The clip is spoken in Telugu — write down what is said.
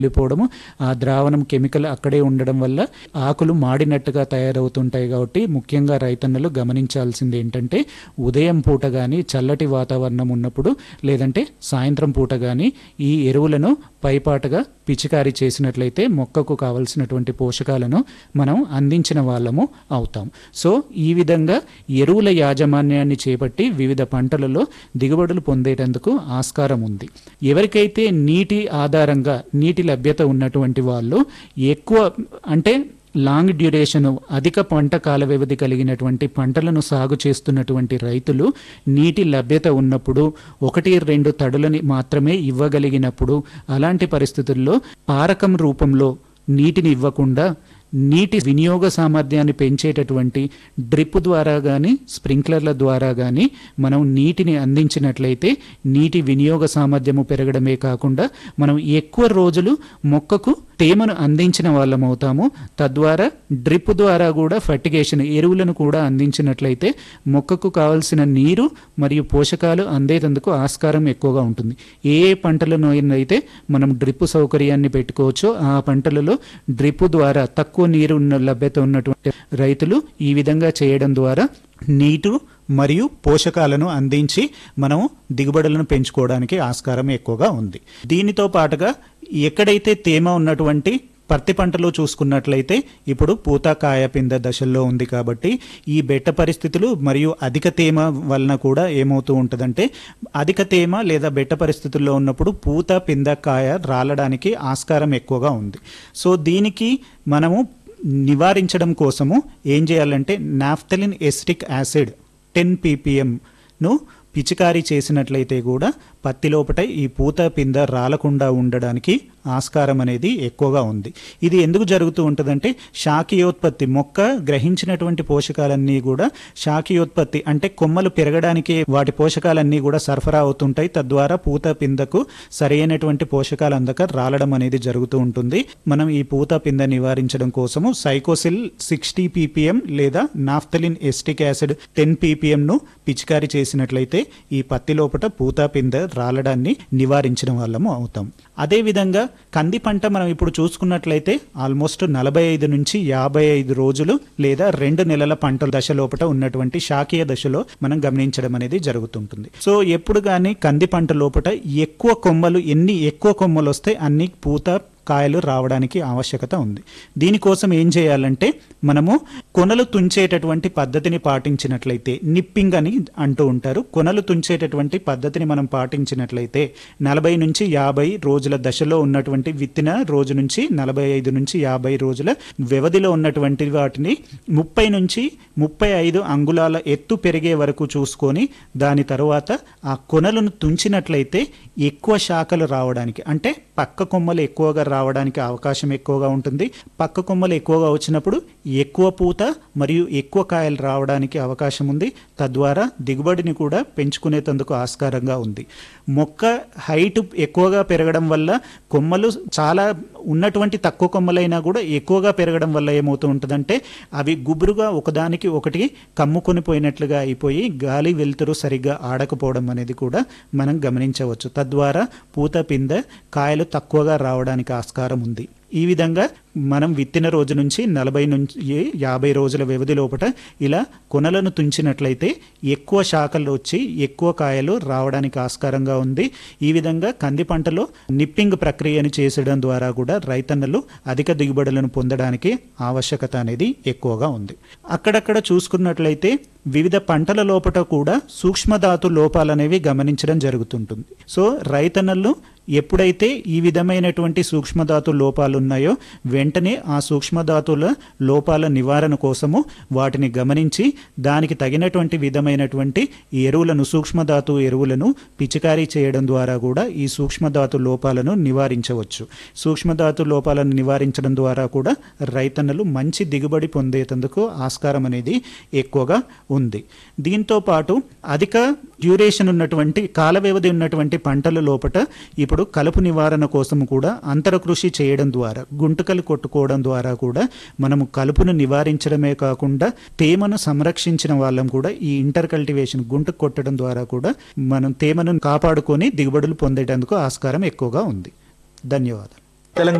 వెళ్ళిపోవడము ఆ ద్రావణం కెమికల్ అక్కడే ఉండడం వల్ల ఆకులు మాడినట్టుగా తయారవుతుంటాయి కాబట్టి ముఖ్యంగా రైతన్నలు గమనించాల్సింది ఏంటంటే ఉదయం పూట కానీ చల్లటి వాతావరణం ఉన్నప్పుడు లేదంటే సాయంత్రం పూట కానీ ఈ ఎరువులను పైపాటుగా పిచికారీ చేసినట్లయితే మొక్కకు కావలసినటువంటి పోషకాలను మనం అందించిన వాళ్ళము అవుతాం సో ఈ విధంగా ఎరువుల యాజమాన్యాన్ని చేపట్టి వివిధ పంటలలో దిగుబడులు పొందేటందుకు ఆస్కారం ఉంది ఎవరికైతే నీటి ఆధారంగా నీటి లభ్యత ఉన్నటువంటి వాళ్ళు ఎక్కువ అంటే లాంగ్ డ్యూరేషన్ అధిక పంట కాల వ్యవధి కలిగినటువంటి పంటలను సాగు చేస్తున్నటువంటి రైతులు నీటి లభ్యత ఉన్నప్పుడు ఒకటి రెండు తడులని మాత్రమే ఇవ్వగలిగినప్పుడు అలాంటి పరిస్థితుల్లో పారకం రూపంలో నీటిని ఇవ్వకుండా నీటి వినియోగ సామర్థ్యాన్ని పెంచేటటువంటి డ్రిప్ ద్వారా కానీ స్ప్రింక్లర్ల ద్వారా కానీ మనం నీటిని అందించినట్లయితే నీటి వినియోగ సామర్థ్యము పెరగడమే కాకుండా మనం ఎక్కువ రోజులు మొక్కకు తేమను అందించిన వాళ్ళం అవుతాము తద్వారా డ్రిప్ ద్వారా కూడా ఫర్టిగేషన్ ఎరువులను కూడా అందించినట్లయితే మొక్కకు కావలసిన నీరు మరియు పోషకాలు అందేటందుకు ఆస్కారం ఎక్కువగా ఉంటుంది ఏ ఏ పంటలను అయితే మనం డ్రిప్ సౌకర్యాన్ని పెట్టుకోవచ్చో ఆ పంటలలో డ్రిప్ ద్వారా తక్కువ నీరు ఉన్న లభ్యత ఉన్నటువంటి రైతులు ఈ విధంగా చేయడం ద్వారా నీటు మరియు పోషకాలను అందించి మనం దిగుబడులను పెంచుకోవడానికి ఆస్కారం ఎక్కువగా ఉంది దీనితో పాటుగా ఎక్కడైతే తేమ ఉన్నటువంటి పత్తి పంటలో చూసుకున్నట్లయితే ఇప్పుడు పూత కాయ పింద దశల్లో ఉంది కాబట్టి ఈ బెట్ట పరిస్థితులు మరియు అధిక తేమ వలన కూడా ఏమవుతూ ఉంటుందంటే అధిక తేమ లేదా బెట్ట పరిస్థితుల్లో ఉన్నప్పుడు పూత పింద కాయ రాలడానికి ఆస్కారం ఎక్కువగా ఉంది సో దీనికి మనము నివారించడం కోసము ఏం చేయాలంటే నాఫ్థలిన్ ఎస్టిక్ యాసిడ్ టెన్ పీపీఎంను పిచికారీ చేసినట్లయితే కూడా పత్తి లోపట ఈ పూత పింద రాలకుండా ఉండడానికి ఆస్కారం అనేది ఎక్కువగా ఉంది ఇది ఎందుకు జరుగుతూ ఉంటుందంటే శాఖీయోత్పత్తి మొక్క గ్రహించినటువంటి పోషకాలన్నీ కూడా శాఖీయోత్పత్తి అంటే కొమ్మలు పెరగడానికి వాటి పోషకాలన్నీ కూడా సరఫరా అవుతుంటాయి తద్వారా పూత పిందకు సరైనటువంటి పోషకాలు అందక రాలడం అనేది జరుగుతూ ఉంటుంది మనం ఈ పూత పింద నివారించడం కోసము సైకోసిల్ సిక్స్టీ పీపీఎం లేదా నాఫ్తలిన్ ఎస్టిక్ యాసిడ్ టెన్ పీపీఎంను పిచికారీ చేసినట్లయితే ఈ పత్తి లోపట పూత పింద రాలడాన్ని నివారించిన వాళ్ళము అవుతాం అదేవిధంగా కంది పంట మనం ఇప్పుడు చూసుకున్నట్లయితే ఆల్మోస్ట్ నలభై ఐదు నుంచి యాభై ఐదు రోజులు లేదా రెండు నెలల పంట దశ లోపల ఉన్నటువంటి శాఖీయ దశలో మనం గమనించడం అనేది జరుగుతుంటుంది సో ఎప్పుడు కానీ కంది పంట లోపల ఎక్కువ కొమ్మలు ఎన్ని ఎక్కువ కొమ్మలు వస్తే అన్ని పూత కాయలు రావడానికి ఆవశ్యకత ఉంది దీనికోసం ఏం చేయాలంటే మనము కొనలు తుంచేటటువంటి పద్ధతిని పాటించినట్లయితే నిప్పింగ్ అని అంటూ ఉంటారు కొనలు తుంచేటటువంటి పద్ధతిని మనం పాటించినట్లయితే నలభై నుంచి యాభై రోజుల దశలో ఉన్నటువంటి విత్తిన రోజు నుంచి నలభై ఐదు నుంచి యాభై రోజుల వ్యవధిలో ఉన్నటువంటి వాటిని ముప్పై నుంచి ముప్పై ఐదు అంగుళాల ఎత్తు పెరిగే వరకు చూసుకొని దాని తరువాత ఆ కొనలను తుంచినట్లయితే ఎక్కువ శాఖలు రావడానికి అంటే పక్క కొమ్మలు ఎక్కువగా రావడానికి అవకాశం ఎక్కువగా ఉంటుంది పక్క కొమ్మలు ఎక్కువగా వచ్చినప్పుడు ఎక్కువ పూత మరియు ఎక్కువ కాయలు రావడానికి అవకాశం ఉంది తద్వారా దిగుబడిని కూడా పెంచుకునేందుకు ఆస్కారంగా ఉంది మొక్క హైట్ ఎక్కువగా పెరగడం వల్ల కొమ్మలు చాలా ఉన్నటువంటి తక్కువ కొమ్మలైనా కూడా ఎక్కువగా పెరగడం వల్ల ఏమవుతూ ఉంటుందంటే అవి గుబురుగా ఒకదానికి ఒకటి కమ్ముకొని పోయినట్లుగా అయిపోయి గాలి వెలుతురు సరిగ్గా ఆడకపోవడం అనేది కూడా మనం గమనించవచ్చు తద్వారా పూత పింద కాయలు తక్కువగా రావడానికి ఆస్కారం ఉంది ఈ విధంగా మనం విత్తిన రోజు నుంచి నలభై నుంచి యాభై రోజుల వ్యవధి లోపల ఇలా కొనలను తుంచినట్లయితే ఎక్కువ శాఖలు వచ్చి ఎక్కువ కాయలు రావడానికి ఆస్కారంగా ఉంది ఈ విధంగా కంది పంటలో నిప్పింగ్ ప్రక్రియను చేసడం ద్వారా కూడా రైతన్నలు అధిక దిగుబడులను పొందడానికి ఆవశ్యకత అనేది ఎక్కువగా ఉంది అక్కడక్కడ చూసుకున్నట్లయితే వివిధ పంటల లోపల కూడా సూక్ష్మధాతు లోపాలు అనేవి గమనించడం జరుగుతుంటుంది సో రైతన్నలు ఎప్పుడైతే ఈ విధమైనటువంటి సూక్ష్మధాతు లోపాలు ఉన్నాయో వెంటనే ఆ సూక్ష్మధాతుల లోపాల నివారణ కోసము వాటిని గమనించి దానికి తగినటువంటి విధమైనటువంటి ఎరువులను సూక్ష్మధాతు ఎరువులను పిచికారీ చేయడం ద్వారా కూడా ఈ సూక్ష్మధాతు లోపాలను నివారించవచ్చు సూక్ష్మధాతు లోపాలను నివారించడం ద్వారా కూడా రైతన్నలు మంచి దిగుబడి పొందేందుకు ఆస్కారం అనేది ఎక్కువగా ఉంది దీంతో పాటు అధిక డ్యూరేషన్ ఉన్నటువంటి కాల వ్యవధి ఉన్నటువంటి పంటల లోపట ఇప్పుడు కలుపు నివారణ కోసం కూడా అంతర కృషి చేయడం ద్వారా గుంటకలు కొట్టుకోవడం ద్వారా కూడా మనము కలుపును నివారించడమే కాకుండా తేమను సంరక్షించిన వాళ్ళం కూడా ఈ ఇంటర్ కల్టివేషన్ గుంట కొట్టడం ద్వారా కూడా మనం తేమను కాపాడుకొని దిగుబడులు పొందేటందుకు ఆస్కారం ఎక్కువగా ఉంది ధన్యవాదాలు తెలంగాణ